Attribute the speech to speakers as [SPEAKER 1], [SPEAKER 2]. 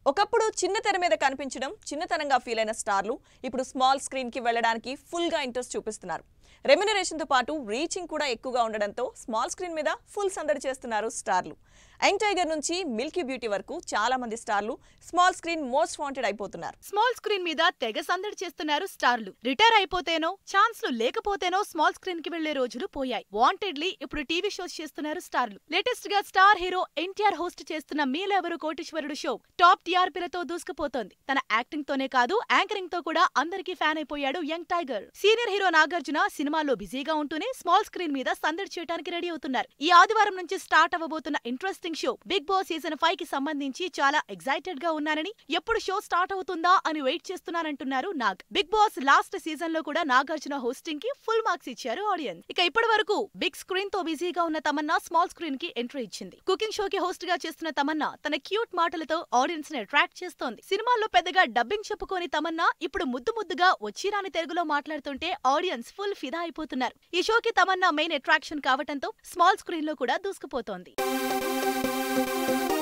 [SPEAKER 1] ఒకప్పుడు చిన్న తెర మీద కనిపించడం చిన్నతనంగా ఫీల్ అయిన స్టార్లు ఇప్పుడు స్మాల్ స్క్రీన్ కి వెళ్ళడానికి ఫుల్ గా ఇంట్రెస్ట్ చూపిస్తున్నారు రెమ్యునరేషన్ తో పాటు రీచింగ్ కూడా ఎక్కువగా ఉండడంతో స్మాల్ స్క్రీన్ మీద ఫుల్ సందడి చేస్తున్నారు స్టార్లు యంగ్ టైగర్ నుంచి మిల్కీ బ్యూటీ వరకు చాలా మంది స్టార్లు స్మాల్ స్క్రీన్ మోస్ట్ వాంటెడ్ అయిపోతున్నారు
[SPEAKER 2] స్మాల్ స్క్రీన్ మీద తెగ సందడి చేస్తున్నారు స్టార్లు రిటైర్ అయిపోతేనో ఛాన్స్లు లేకపోతేనో స్మాల్ స్క్రీన్ కి వెళ్లే రోజులు పోయాయి వాంటెడ్లీ ఇప్పుడు టీవీ షోస్ చేస్తున్నారు స్టార్లు లేటెస్ట్ గా స్టార్ హీరో ఎన్టీఆర్ హోస్ట్ చేస్తున్న మీలెవరు కోటీశ్వరుడు షో టాప్ టీఆర్పీలతో దూసుకుపోతోంది తన యాక్టింగ్ తోనే కాదు యాంకరింగ్ తో కూడా అందరికీ ఫ్యాన్ అయిపోయాడు young tiger senior hero Nagarjuna సినిమాలో బిజీగా ఉంటూనే స్మాల్ స్క్రీన్ మీద సందడి చేయడానికి రెడీ అవుతున్నారు ఈ ఆదివారం నుంచి స్టార్ట్ అవ్వబోతున్న interesting show Bigg Boss season five కి సంబంధించి చాలా ఎక్సైటెడ్ గా ఉన్నానని ఎప్పుడు షో స్టార్ట్ అవుతుందా అని వెయిట్ చేస్తున్నానంటున్నారు Nag Bigg Boss last season లో కూడా నాగార్జున హోస్టింగ్ కి ఫుల్ మార్క్స్ ఇచ్చారు ఆడియన్స్ ఇక ఇప్పటి వరకు బిగ్ స్క్రీన్ తో బిజీగా ఉన్న తమన్నా స్మాల్ స్క్రీన్ కి ఎంట్రీ ఇచ్చింది కుకింగ్ షో కి హోస్ట్ గా చేస్తున్న తమన్నా తన క్యూట్ మాటలతో ఆడియన్స్ ని అట్రాక్ట్ చేస్తోంది సినిమాల్లో పెద్దగా డబ్బింగ్ చెప్పుకోని తమన్నా ఇప్పుడు ముద్దు ముద్దుగా వచ్చిరాని తెలుగులో మాట్లాడుతుంటే ఆడియన్స్ ఫుల్ ఫిదా అయిపోతున్నారు ఈ షోకి తమన్నా మెయిన్ అట్రాక్షన్ కావటంతో స్మాల్ స్క్రీన్ లో కూడా దూసుకుపోతోంది